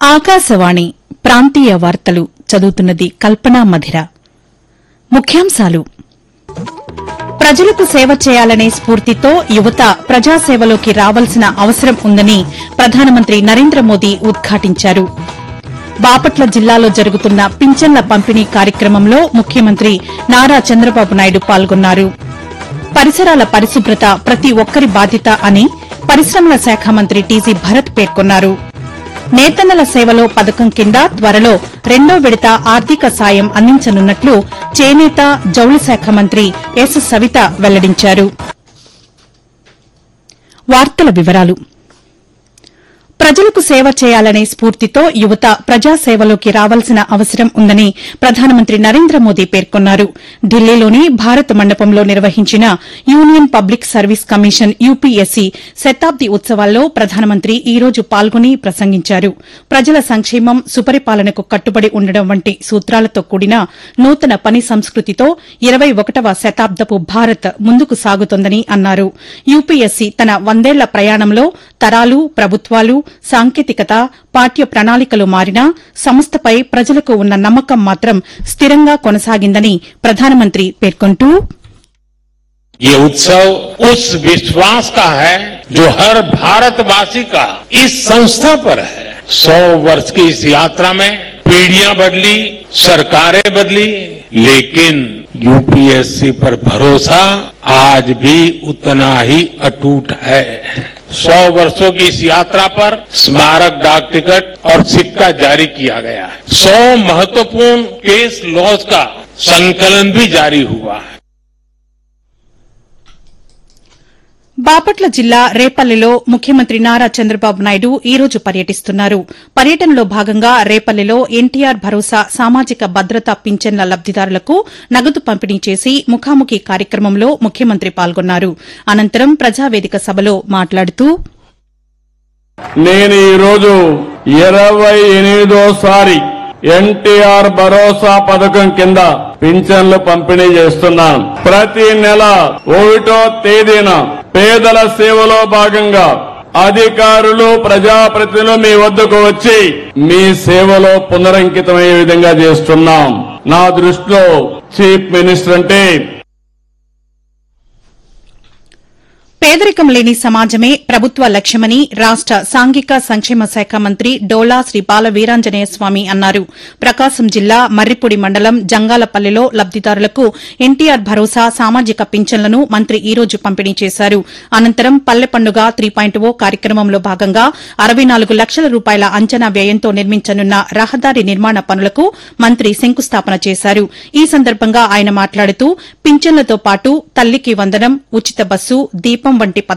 ఆకాశవాణి ప్రాంతీయ వార్తలు చదువుతున్నది కల్పనా మధిర ముఖ్యాంశాలు ప్రజలకు సేవ చేయాలనే స్ఫూర్తితో యువత ప్రజాసేవలోకి రావాల్సిన అవసరం ఉందని ప్రధానమంత్రి నరేంద్ర మోదీ ఉద్ఘాటించారు బాపట్ల జిల్లాలో జరుగుతున్న పింఛన్ల పంపిణీ కార్యక్రమంలో ముఖ్యమంత్రి నారా చంద్రబాబు నాయుడు పాల్గొన్నారు పరిసరాల పరిశుభ్రత ప్రతి ఒక్కరి బాధ్యత అని పరిశ్రమల శాఖ మంత్రి టీజీ భరత్ పేర్కొన్నారు నేతన్నల సేవలో పథకం కింద త్వరలో రెండో విడత ఆర్థిక సాయం అందించనున్నట్లు చేనేత జౌళి శాఖ మంత్రి ఎస్ సవిత వెల్లడించారు వార్తల వివరాలు ప్రజలకు సేవ చేయాలనే స్ఫూర్తితో యువత ప్రజాసేవలోకి రావాల్సిన అవసరం ఉందని ప్రధానమంత్రి నరేంద్ర మోదీ పేర్కొన్నారు ఢిల్లీలోని భారత్ మండపంలో నిర్వహించిన union public service commission UPSC శతాబ్ది ఉత్సవాల్లో ప్రధానమంత్రి ఈ రోజు పాల్గొని ప్రసంగించారు ప్రజల సంక్షేమం సుపరిపాలనకు కట్టుబడి ఉండడం వంటి సూత్రాలతో కూడిన నూతన పని సంస్కృతితో ఇరవై ఒకటవ శతాబ్దపు భారత్ ముందుకు సాగుతోందని అన్నారు యూపీఎస్సీ తన వందేళ్ల ప్రయాణంలో తరాలు ప్రభుత్వాలు సాంకేతికత పాఠ్య ప్రణాళికలు మారినా సంస్థపై ప్రజలకు ఉన్న నమ్మకం మాత్రం స్థిరంగా కొనసాగిందని ప్రధానమంత్రి పేర్కొంటూ ये उत्सव उस विश्वास का है जो हर भारतवासी का इस संस्था पर है सौ वर्ष की इस यात्रा में पीढ़ियां बदली सरकारें बदली लेकिन यूपीएससी पर भरोसा आज भी उतना ही अटूट है सौ वर्षों की इस यात्रा पर स्मारक डाक टिकट और सिक्का जारी किया गया है सौ महत्वपूर्ण केस लॉज का संकलन भी जारी हुआ है బాపట్ల జిల్లా రేపల్లెలో ముఖ్యమంత్రి నారా చంద్రబాబు నాయుడు ఈ రోజు పర్యటిస్తున్నారు పర్యటనలో భాగంగా రేపల్లెలో ఎన్టీఆర్ భరోసా సామాజిక భద్రతా పింఛన్ల లబ్దిదారులకు నగదు పంపిణీ చేసి ముఖాముఖి కార్యక్రమంలో ముఖ్యమంత్రి పాల్గొన్నారు అనంతరం ప్రజావేదిక సభలో మాట్లాడుతూ నేను ఈరోజు ఇరవై ఎనిమిదోసారి ఎన్టీఆర్ భరోసా పథకం కింద పింఛన్లు పంపిణీ చేస్తున్నాను ప్రతి నెల ఒకటో తేదీన పేదల సేవలో భాగంగా అధికారులు ప్రజాప్రతినిధులు మీ వద్దకు వచ్చి మీ సేవలో పునరంకితమయ్యే విధంగా చేస్తున్నాం నా దృష్టిలో చీఫ్ మినిస్టర్ అంటే పేదరికం లేని సమాజమే ప్రభుత్వ లక్ష్యమని రాష్ట సాంఘిక సంక్షేమ శాఖ మంత్రి డోలా శ్రీ బాల వీరాంజనేయ స్వామి అన్నారు ప్రకాశం జిల్లా మర్రిపూడి మండలం జంగాలపల్లిలో లబ్దిదారులకు ఎన్టీఆర్ భరోసా సామాజిక పింఛన్లను మంత్రి ఈ రోజు పంపిణీ చేశారు అనంతరం పల్లె పండుగ త్రీ పాయింట్ ఓ కార్యక్రమంలో భాగంగా అరవై నాలుగు లక్షల రూపాయల అంచనా వ్యయంతో నిర్మించనున్న రహదారి నిర్మాణ పనులకు మంత్రి శంకుస్థాపన చేశారు ఈ సందర్భంగా ఆయన మాట్లాడుతూ పింఛన్లతో పాటు తల్లికి వందనం ఉచిత బస్సు దీపం వంటి